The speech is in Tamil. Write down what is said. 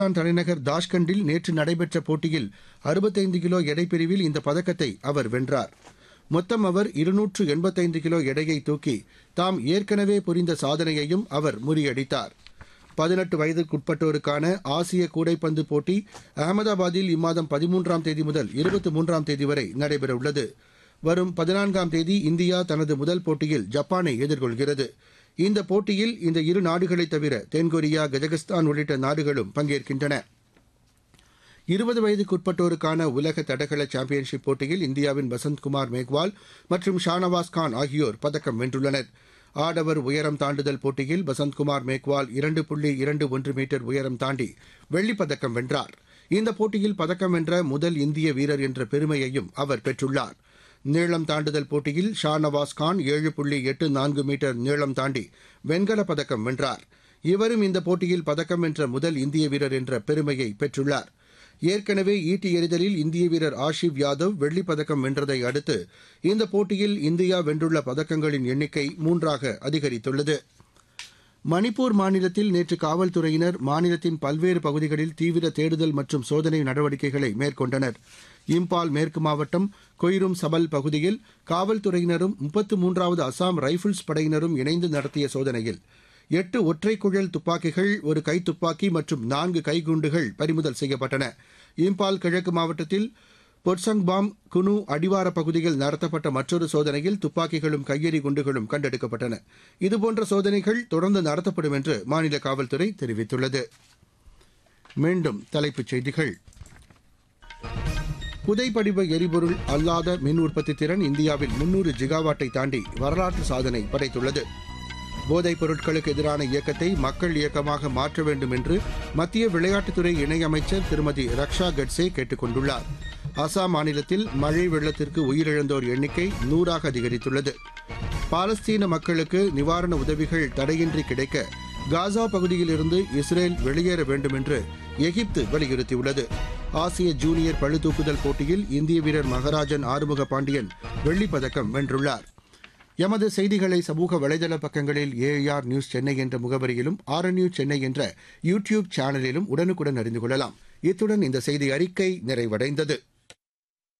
கஜகஸ்தான் தலைநகர் தாஷ்கண்டில் நேற்று நடைபெற்ற போட்டியில் அறுபத்தைந்து கிலோ எடைப்பிரிவில் இந்த பதக்கத்தை அவர் வென்றார் மொத்தம் அவர் இருநூற்று எண்பத்தைந்து கிலோ எடையை தூக்கி தாம் ஏற்கனவே புரிந்த சாதனையையும் அவர் முறியடித்தார் பதினெட்டு வயதுக்குட்பட்டோருக்கான ஆசிய கூடைப்பந்து போட்டி அகமதாபாத்தில் இம்மாதம் பதிமூன்றாம் தேதி முதல் இருபத்தி மூன்றாம் தேதி வரை நடைபெறவுள்ளது வரும் பதினான்காம் தேதி இந்தியா தனது முதல் போட்டியில் ஜப்பானை எதிர்கொள்கிறது இந்த போட்டியில் இந்த இரு நாடுகளைத் தவிர தென்கொரியா கஜகஸ்தான் உள்ளிட்ட நாடுகளும் பங்கேற்கின்றன இருபது வயதுக்குட்பட்டோருக்கான உலக தடகள சாம்பியன்ஷிப் போட்டியில் இந்தியாவின் வசந்த்குமார் மேக்வால் மற்றும் ஷானவாஸ் கான் ஆகியோர் பதக்கம் வென்றுள்ளனர் ஆடவர் உயரம் தாண்டுதல் போட்டியில் வசந்த்குமார் மேக்வால் இரண்டு புள்ளி இரண்டு ஒன்று மீட்டர் உயரம் தாண்டி வெள்ளிப் பதக்கம் வென்றார் இந்த போட்டியில் பதக்கம் வென்ற முதல் இந்திய வீரர் என்ற பெருமையையும் அவர் பெற்றுள்ளார் நீளம் தாண்டுதல் போட்டியில் ஷா நவாஸ் கான் ஏழு புள்ளி எட்டு நான்கு மீட்டர் நீளம் தாண்டி வெண்கலப் பதக்கம் வென்றார் இவரும் இந்த போட்டியில் பதக்கம் வென்ற முதல் இந்திய வீரர் என்ற பெருமையை பெற்றுள்ளார் ஏற்கனவே ஈட்டி எறிதலில் இந்திய வீரர் ஆஷிப் யாதவ் வெள்ளிப் பதக்கம் வென்றதை அடுத்து இந்த போட்டியில் இந்தியா வென்றுள்ள பதக்கங்களின் எண்ணிக்கை மூன்றாக அதிகரித்துள்ளது மணிப்பூர் மாநிலத்தில் நேற்று காவல்துறையினர் மாநிலத்தின் பல்வேறு பகுதிகளில் தீவிர தேடுதல் மற்றும் சோதனை நடவடிக்கைகளை மேற்கொண்டனர் இம்பால் மேற்கு மாவட்டம் கொய்ரும் சபல் பகுதியில் காவல்துறையினரும் முப்பத்து மூன்றாவது அசாம் ரைபிள்ஸ் படையினரும் இணைந்து நடத்திய சோதனையில் எட்டு ஒற்றை குழல் துப்பாக்கிகள் ஒரு கைத்துப்பாக்கி மற்றும் நான்கு கைகுண்டுகள் பறிமுதல் செய்யப்பட்டன இம்பால் கிழக்கு மாவட்டத்தில் பொட்சங்பாம் குனு அடிவார பகுதியில் நடத்தப்பட்ட மற்றொரு சோதனையில் துப்பாக்கிகளும் கையெறி குண்டுகளும் கண்டெடுக்கப்பட்டன இதுபோன்ற சோதனைகள் தொடர்ந்து நடத்தப்படும் என்று மாநில காவல்துறை தெரிவித்துள்ளது மீண்டும் தலைப்புச் செய்திகள் புதைப்படிவ எரிபொருள் அல்லாத மின் உற்பத்தி திறன் இந்தியாவில் முன்னூறு ஜிகாவாட்டை தாண்டி வரலாற்று சாதனை படைத்துள்ளது போதைப் பொருட்களுக்கு எதிரான இயக்கத்தை மக்கள் இயக்கமாக மாற்ற வேண்டும் என்று மத்திய விளையாட்டுத்துறை இணையமைச்சர் திருமதி ரக்ஷா கட்சே கேட்டுக் கொண்டுள்ளார் அசாம் மாநிலத்தில் மழை வெள்ளத்திற்கு உயிரிழந்தோர் எண்ணிக்கை நூறாக அதிகரித்துள்ளது பாலஸ்தீன மக்களுக்கு நிவாரண உதவிகள் தடையின்றி கிடைக்க காசா பகுதியிலிருந்து இஸ்ரேல் வெளியேற வேண்டும் என்று எகிப்து வலியுறுத்தியுள்ளது ஆசிய ஜூனியர் பளுதூக்குதல் போட்டியில் இந்திய வீரர் மகராஜன் ஆறுமுக பாண்டியன் வெள்ளிப் பதக்கம் வென்றுள்ளார் எமது செய்திகளை சமூக வலைதள பக்கங்களில் ஏஆர் நியூஸ் சென்னை என்ற முகவரியிலும் ஆர் நியூஸ் சென்னை என்ற யூ டியூப் சேனலிலும் உடனுக்குடன் அறிந்து கொள்ளலாம் இத்துடன் இந்த செய்தி அறிக்கை நிறைவடைந்தது